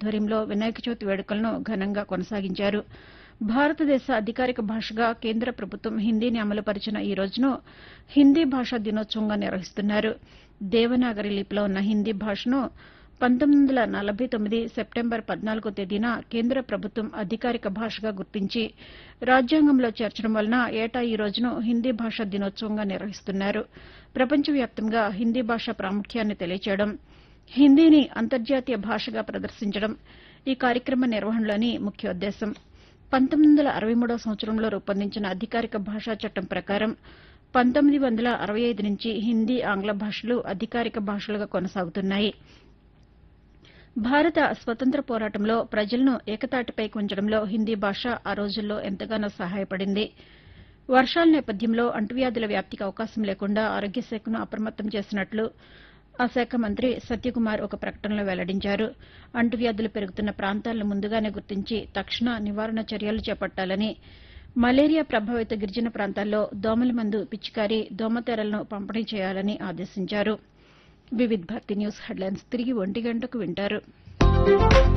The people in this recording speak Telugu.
ఆధ్వర్యంలో వినాయక చవితి వేడుకలను ఘనంగా కొనసాగించారు భారతదేశ అధికారిక భాషగా కేంద్ర ప్రభుత్వం హిందీని అమలుపరిచిన ఈ రోజును హిందీ భాషా దినోత్సవంగా నిర్వహిస్తున్నారు దేవనాగరి లిపిలో ఉన్న హిందీ భాషను పంతొమ్మిది వందల నలభై తొమ్మిది సెప్టెంబర్ పద్నాలుగో తేదీన కేంద్ర ప్రభుత్వం అధికారిక భాషగా గుర్తించి రాజ్యాంగంలో చేర్చడం వలన ఏటా ఈ రోజును హిందీ భాషా దినోత్సవంగా నిర్వహిస్తున్నారు ప్రపంచవ్యాప్తంగా హిందీ భాష ప్రాముఖ్యాన్ని తెలియచేయడం హిందీని అంతర్జాతీయ భాషగా ప్రదర్శించడం ఈ కార్యక్రమ నిర్వహణలోని ముఖ్యోద్దేశం పంతొమ్మిది వందల అరవై మూడో సంవత్సరంలో రూపొందించిన అధికారిక భాషా చట్టం ప్రకారం పంతొమ్మిది వందల అరవై ఐదు నుంచి హిందీ ఆంగ్ల భాషలు అధికారిక భాషలుగా కొనసాగుతున్నాయి భారత స్వతంత్ర పోరాటంలో ప్రజలను ఏకతాటిపైకి ఉంచడంలో హిందీ భాష ఆ రోజుల్లో ఎంతగానో సహాయపడింది వర్షాల నేపథ్యంలో అంటువ్యాధుల వ్యాప్తికి అవకాశం లేకుండా ఆరోగ్య శాఖను అప్రమత్తం చేసినట్లు ఆ శాఖ మంత్రి సత్యకుమార్ ఒక ప్రకటనలో వెల్లడించారు అంటువ్యాధులు పెరుగుతున్న ప్రాంతాలను ముందుగానే గుర్తించి తక్షణ నివారణ చర్యలు చేపట్టాలని మలేరియా ప్రభావిత గిరిజన ప్రాంతాల్లో దోమల మందు పిచికారీ దోమతెరలను పంపిణీ చేయాలని ఆదేశించారు వివిధ్ భారతి న్యూస్ హెడ్లైన్స్ తిరిగి ఒంటి గంటకు వింటారు